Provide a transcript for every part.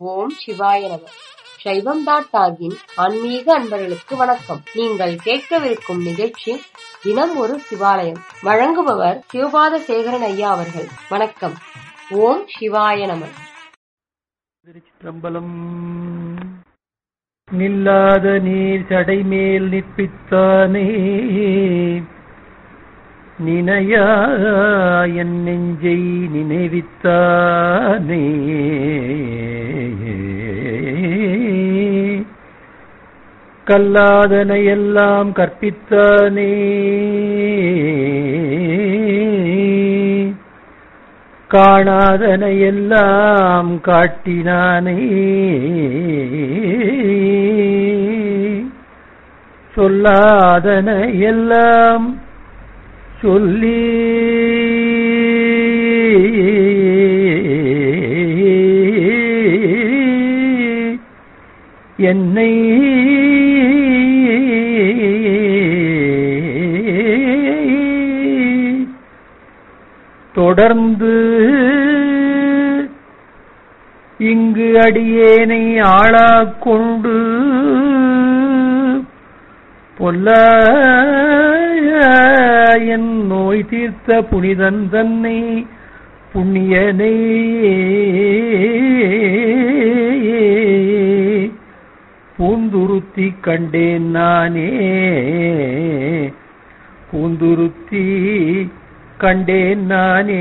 ஓம் சிவாய நம சைவம் டாட் டாகின் ஆன்மீக அன்பர்களுக்கு வணக்கம் நீங்கள் கேட்கவிருக்கும் நிகழ்ச்சி தினம் ஒரு சிவாலயம் வழங்குபவர் சிவபாத சேகரன் ஐயா அவர்கள் வணக்கம் ஓம் சிவாய நம திருச்சிற்றம்பலம் நில்லாத நீர் சடைமேல் நிற்பித்தானே நினையா என் நெஞ்சை நினைவித்தானே கல்லாதனை எல்லாம் கற்பித்தானே காணாதனை எல்லாம் காட்டினானே சொல்லாதன எல்லாம் சொல்லி என்னை தொடர்ந்து இங்கு அடியேனை ஆளாக் கொண்டு பொல்ல என் நோய் தீர்த்த புனிதன் தன்னை புண்ணியனை பூந்துருத்தி கண்டேன் நானே பூந்துருத்தி கண்டேன் நானே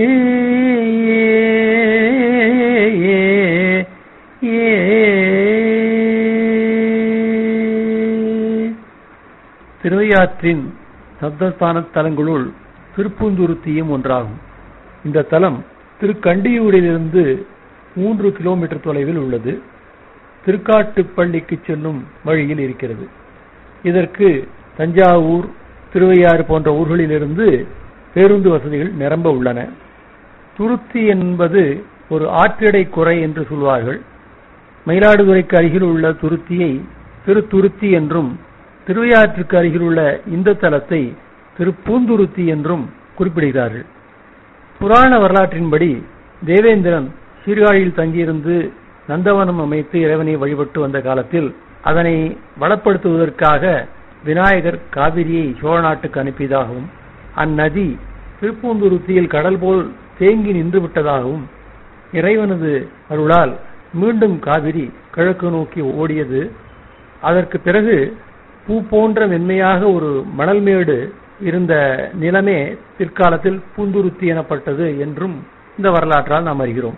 திருவையாற்றின் சப்தஸ்தான தலங்களுள் திருப்பூந்துருத்தியும் ஒன்றாகும் இந்த தலம் திருக்கண்டியூரிலிருந்து மூன்று கிலோமீட்டர் தொலைவில் உள்ளது திருக்காட்டுப்பள்ளிக்கு செல்லும் வழியில் இருக்கிறது இதற்கு தஞ்சாவூர் திருவையாறு போன்ற ஊர்களிலிருந்து பேருந்து வசதிகள் நிரம்ப உள்ளன துருத்தி என்பது ஒரு ஆற்றிடை குறை என்று சொல்வார்கள் மயிலாடுதுறைக்கு அருகில் உள்ள துருத்தியை திருத்துருத்தி என்றும் திருவையாற்றுக்கு அருகில் உள்ள இந்த தலத்தை திருப்பூந்துருத்தி என்றும் குறிப்பிடுகிறார்கள் புராண வரலாற்றின்படி தேவேந்திரன் சீர்காழியில் தங்கியிருந்து நந்தவனம் அமைத்து இறைவனை வழிபட்டு வந்த காலத்தில் அதனை வளப்படுத்துவதற்காக விநாயகர் காவிரியை சோழ நாட்டுக்கு அனுப்பியதாகவும் அந்நதி திருப்பூந்துருத்தியில் கடல் போல் தேங்கி நின்று விட்டதாகவும் இறைவனது அருளால் மீண்டும் காவிரி கிழக்கு நோக்கி ஓடியது அதற்கு பிறகு பூ போன்ற மென்மையாக ஒரு மணல்மேடு இருந்த நிலமே பிற்காலத்தில் பூந்துருத்தி எனப்பட்டது என்றும் இந்த வரலாற்றால் நாம் அறிகிறோம்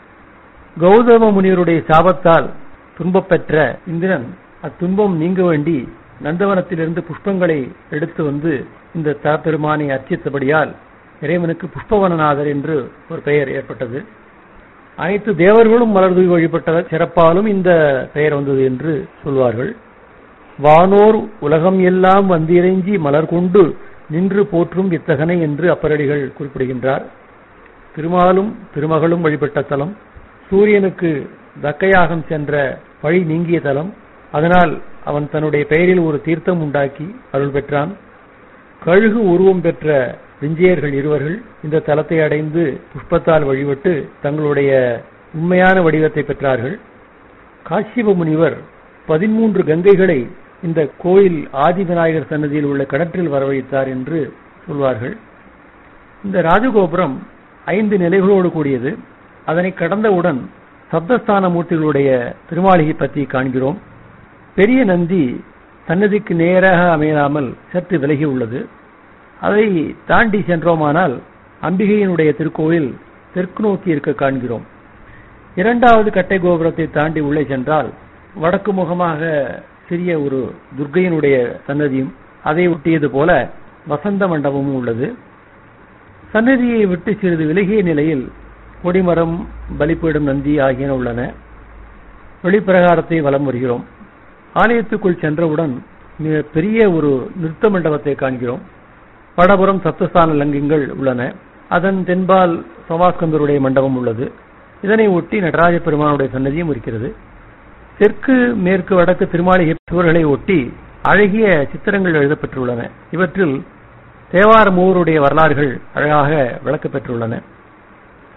கௌதம முனிவருடைய சாபத்தால் துன்பப் பெற்ற இந்திரன் அத்துன்பம் நீங்க வேண்டி நந்தவனத்திலிருந்து புஷ்பங்களை எடுத்து வந்து இந்த தலப்பெருமானை அர்ச்சித்தபடியால் இறைவனுக்கு புஷ்பவனநாதர் என்று ஒரு பெயர் ஏற்பட்டது அனைத்து தேவர்களும் மலர் தூவி வழிபட்ட சிறப்பாலும் இந்த பெயர் வந்தது என்று சொல்வார்கள் வானோர் உலகம் எல்லாம் வந்திறைஞ்சி மலர் கொண்டு நின்று போற்றும் வித்தகனை என்று அப்பரடிகள் குறிப்பிடுகின்றார் திருமாலும் திருமகளும் வழிபட்ட தலம் சூரியனுக்கு தக்கையாகம் சென்ற வழி நீங்கிய தலம் அதனால் அவன் தன்னுடைய பெயரில் ஒரு தீர்த்தம் உண்டாக்கி அருள் பெற்றான் கழுகு உருவம் பெற்ற விஞ்சையர்கள் இருவர்கள் இந்த தலத்தை அடைந்து புஷ்பத்தால் வழிபட்டு தங்களுடைய உண்மையான வடிவத்தை பெற்றார்கள் காசியப முனிவர் பதிமூன்று கங்கைகளை இந்த கோயில் ஆதி விநாயகர் சன்னதியில் உள்ள கடற்றில் வரவழைத்தார் என்று சொல்வார்கள் இந்த ராஜகோபுரம் ஐந்து நிலைகளோடு கூடியது அதனை கடந்தவுடன் சப்தஸ்தான மூர்த்திகளுடைய திருமாளிகை பற்றி காண்கிறோம் பெரிய நந்தி சன்னதிக்கு நேராக அமையாமல் சற்று விலகி உள்ளது அதை தாண்டி சென்றோமானால் அம்பிகையினுடைய திருக்கோயில் தெற்கு நோக்கி இருக்க காண்கிறோம் இரண்டாவது கட்டை கோபுரத்தை தாண்டி உள்ளே சென்றால் வடக்கு முகமாக சிறிய ஒரு துர்கையினுடைய சன்னதியும் அதை ஒட்டியது போல வசந்த மண்டபமும் உள்ளது சன்னதியை விட்டு சிறிது விலகிய நிலையில் கொடிமரம் பலிப்பீடும் நந்தி ஆகியன உள்ளன வெளிப்பிரகாரத்தை வலம் வருகிறோம் ஆலயத்துக்குள் சென்றவுடன் மிக பெரிய ஒரு நிறுத்த மண்டபத்தை காண்கிறோம் வடபுறம் சப்தஸ்தான லங்கங்கள் உள்ளன அதன் தென்பால் சோமாஸ்கந்தருடைய மண்டபம் உள்ளது இதனை ஒட்டி நடராஜ பெருமானுடைய சன்னதியும் இருக்கிறது தெற்கு மேற்கு வடக்கு திருமாளிகை சுவர்களை ஒட்டி அழகிய சித்திரங்கள் எழுதப்பட்டுள்ளன இவற்றில் தேவார மூவருடைய வரலாறுகள் அழகாக விளக்கப்பெற்றுள்ளன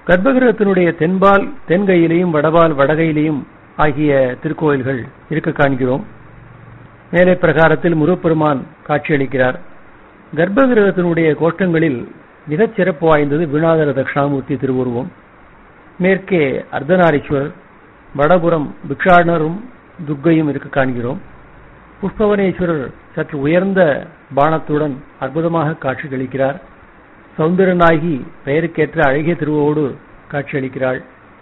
கர்ப்பகிரகத்தினுடைய தென்பால் தென்கையிலையும் வடபால் வடகையிலையும் ஆகிய திருக்கோயில்கள் இருக்க காண்கிறோம் மேலே பிரகாரத்தில் முருகப்பெருமான் காட்சியளிக்கிறார் கர்ப்பகிரகத்தினுடைய கோஷ்டங்களில் மிகச் சிறப்பு வாய்ந்தது விநாதர தட்சிணாமூர்த்தி திருவுருவம் மேற்கே அர்த்தநாரீஸ்வரர் வடபுறம் பிக்ஷாடனரும் துர்க்கையும் இருக்க காண்கிறோம் புஷ்பவனேஸ்வரர் சற்று உயர்ந்த பானத்துடன் அற்புதமாக காட்சியளிக்கிறார் சௌந்தரனாகி பெயருக்கேற்ற அழகிய திருவோடு காட்சியளிக்கிறாள்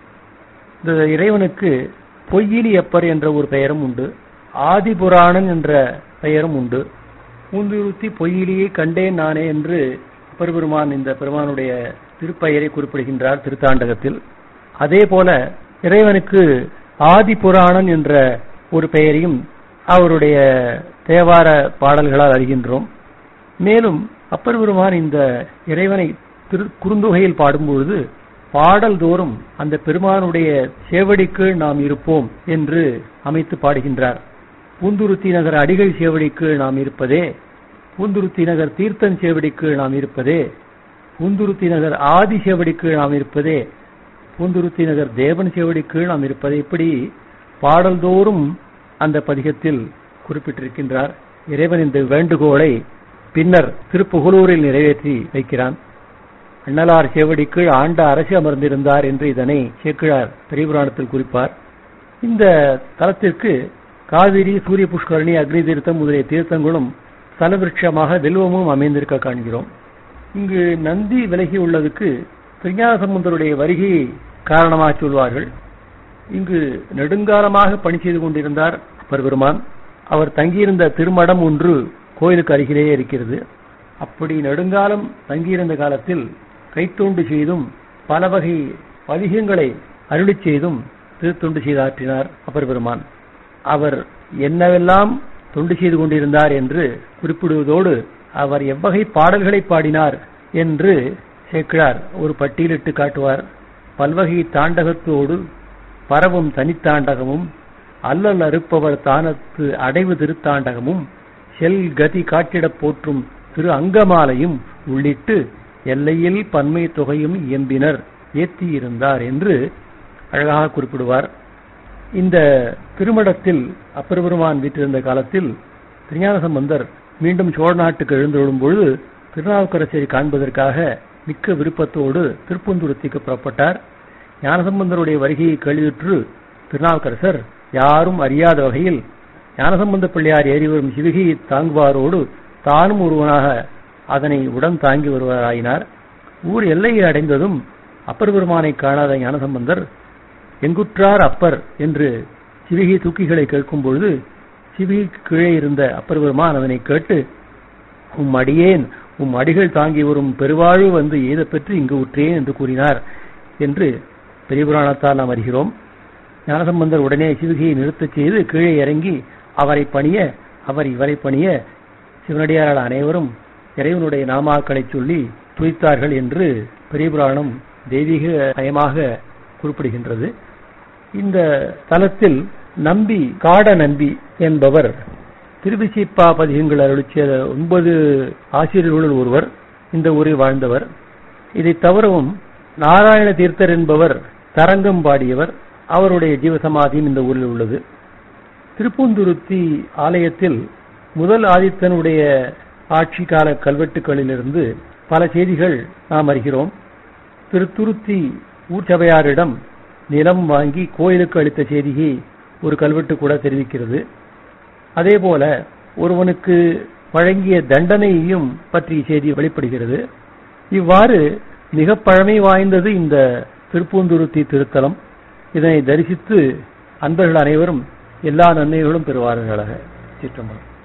இந்த இறைவனுக்கு பொய்யிலி அப்பர் என்ற ஒரு பெயரும் உண்டு ஆதிபுராணன் என்ற பெயரும் உண்டு பூந்துருத்தி பொய்யிலியை கண்டேன் நானே என்று அப்பர் பெருமான் இந்த பெருமானுடைய திருப்பெயரை குறிப்பிடுகின்றார் திருத்தாண்டகத்தில் அதே போல இறைவனுக்கு ஆதிபுராணன் என்ற ஒரு பெயரையும் அவருடைய தேவார பாடல்களால் அறிகின்றோம் மேலும் அப்பர் பெருமான் இந்த இறைவனை திரு குறுந்தொகையில் பாடும்பொழுது பாடல் தோறும் அந்த பெருமானுடைய சேவடிக்கு நாம் இருப்போம் என்று அமைத்து பாடுகின்றார் பூந்துருத்தி நகர் அடிகள் சேவடிக்கு நாம் இருப்பதே பூந்துருத்தி நகர் தீர்த்தன் சேவடிக்கு நாம் இருப்பதே பூந்துருத்தி நகர் ஆதி சேவடிக்கு நாம் இருப்பதே பூந்துருத்தி நகர் தேவன் சேவடிக்கு நாம் இருப்பதே இப்படி பாடல்தோறும் அந்த பதிகத்தில் குறிப்பிட்டிருக்கின்றார் இறைவன் இந்த வேண்டுகோளை பின்னர் திருப்புகலூரில் நிறைவேற்றி வைக்கிறான் அண்ணலார் சேவடிக்கு ஆண்ட அரசு அமர்ந்திருந்தார் என்று இதனை சேக்கிழார் பெரியபுராணத்தில் குறிப்பார் இந்த தலத்திற்கு காவிரி சூரிய புஷ்கரணி அக்னி தீர்த்தம் முதலிய தீர்த்தங்களும் ஸ்தலவிருட்சமாக வில்வமும் அமைந்திருக்க காண்கிறோம் இங்கு நந்தி விலகி உள்ளதுக்கு திருஞான சம்பந்தருடைய வருகையை காரணமாக சொல்வார்கள் இங்கு நெடுங்காலமாக பணி செய்து கொண்டிருந்தார் அப்பர் பெருமான் அவர் தங்கியிருந்த திருமடம் ஒன்று கோயிலுக்கு அருகிலேயே இருக்கிறது அப்படி நெடுங்காலம் தங்கியிருந்த காலத்தில் கைத்தொண்டு செய்தும் பல வகை பதிகங்களை அருளிச் செய்தும் திருத்தொண்டு செய்தாற்றினார் அப்பர் பெருமான் அவர் என்னவெல்லாம் தொண்டு செய்து கொண்டிருந்தார் என்று குறிப்பிடுவதோடு அவர் எவ்வகை பாடல்களை பாடினார் என்று சேக்கிழார் ஒரு பட்டியலிட்டு காட்டுவார் பல்வகை தாண்டகத்தோடு பரவும் தனித்தாண்டகமும் அல்லல் அறுப்பவர் தானத்து அடைவு திருத்தாண்டகமும் செல் கதி காட்டிடப் போற்றும் திரு அங்கமாலையும் உள்ளிட்டு எல்லையில் பன்மை தொகையும் இயம்பினர் ஏத்தியிருந்தார் என்று அழகாக குறிப்பிடுவார் இந்த திருமடத்தில் அப்பர் பெருமான் வீற்றிருந்த காலத்தில் திருஞான சம்பந்தர் மீண்டும் சோழ நாட்டுக்கு எழுந்தொழும் பொழுது திருநாவுக்கரசரை காண்பதற்காக மிக்க விருப்பத்தோடு திருப்பந்துருத்திக்கு புறப்பட்டார் ஞானசம்பந்தருடைய வருகையை கேள்வியுற்று திருநாவுக்கரசர் யாரும் அறியாத வகையில் ஞானசம்பந்த பிள்ளையார் ஏறி வரும் சிவிகையை தாங்குவாரோடு தானும் ஒருவனாக அதனை உடன் தாங்கி வருவராயினார் ஊர் எல்லையை அடைந்ததும் அப்பர் பெருமானை காணாத ஞானசம்பந்தர் எங்குற்றார் அப்பர் என்று சிவிகை தூக்கிகளை கேட்கும் பொழுது சிவிகைக்கு கீழே இருந்த அப்பர் பெருமான் அதனை கேட்டு உம் அடியேன் உம் அடிகள் தாங்கி வரும் பெருவாழ்வு வந்து எய்த பெற்று இங்கு உற்றேன் என்று கூறினார் என்று பெரிய புராணத்தால் நாம் அறிகிறோம் ஞானசம்பந்தர் உடனே சிவிகையை நிறுத்தச் செய்து கீழே இறங்கி அவரை பணிய அவர் இவரை பணிய சிவனடியார்கள் அனைவரும் இறைவனுடைய நாமாக்களை சொல்லி துய்த்தார்கள் என்று பெரிய புராணம் தெய்வீக பயமாக குறிப்பிடுகின்றது இந்த தலத்தில் நம்பி காட நம்பி என்பவர் திருவிசிப்பா பதிகங்கள் அருளிச்சிய ஒன்பது ஆசிரியர்களுள் ஒருவர் இந்த ஊரில் வாழ்ந்தவர் இதை தவிரவும் நாராயண தீர்த்தர் என்பவர் தரங்கம் பாடியவர் அவருடைய ஜீவசமாதியும் இந்த ஊரில் உள்ளது திருப்பூந்துருத்தி ஆலயத்தில் முதல் ஆதித்தனுடைய ஆட்சி கால கல்வெட்டுகளிலிருந்து பல செய்திகள் நாம் அறிகிறோம் திருத்துருத்தி ஊர்ச்சபையாரிடம் நிலம் வாங்கி கோயிலுக்கு அளித்த செய்தியை ஒரு கல்வெட்டு கூட தெரிவிக்கிறது அதேபோல ஒருவனுக்கு வழங்கிய தண்டனையையும் பற்றிய செய்தி வெளிப்படுகிறது இவ்வாறு மிக பழமை வாய்ந்தது இந்த திருப்பூந்துருத்தி திருத்தலம் இதனை தரிசித்து அன்பர்கள் அனைவரும் எல்லா நன்மைகளும் பெறுவார்களாக சிற்றம்பலம்